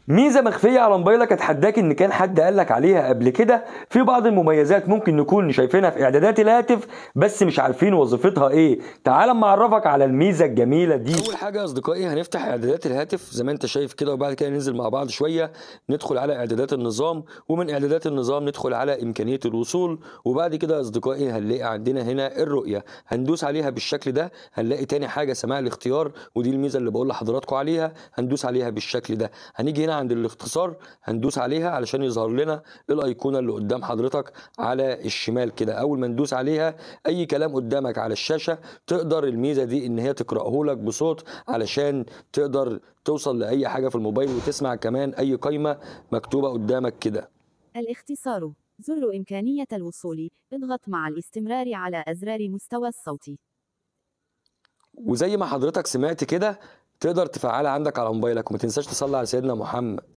ميزه مخفيه على موبايلك اتحداك ان كان حد قال لك عليها قبل كده في بعض المميزات ممكن نكون شايفينها في اعدادات الهاتف بس مش عارفين وظيفتها ايه تعال اما اعرفك على الميزه الجميله دي اول حاجه يا اصدقائي هنفتح اعدادات الهاتف زي ما انت شايف كده وبعد كده ننزل مع بعض شويه ندخل على اعدادات النظام ومن اعدادات النظام ندخل على امكانيه الوصول وبعد كده يا اصدقائي هنلاقي عندنا هنا الرؤيه هندوس عليها بالشكل ده هنلاقي تاني حاجه سماع الاختيار ودي الميزه اللي بقول لحضراتكم عليها هندوس عليها بالشكل ده هنيجي هنا عند الاختصار هندوس عليها علشان يظهر لنا الايقونه اللي قدام حضرتك على الشمال كده اول ما ندوس عليها اي كلام قدامك على الشاشه تقدر الميزه دي ان هي تقراه لك بصوت علشان تقدر توصل لاي حاجه في الموبايل وتسمع كمان اي قايمه مكتوبه قدامك كده الاختصار زر إمكانية الوصول اضغط مع الاستمرار على أزرار مستوى الصوت وزي ما حضرتك سمعت كده تقدر تفعلها عندك على موبايلك وما تنساش تصلي على سيدنا محمد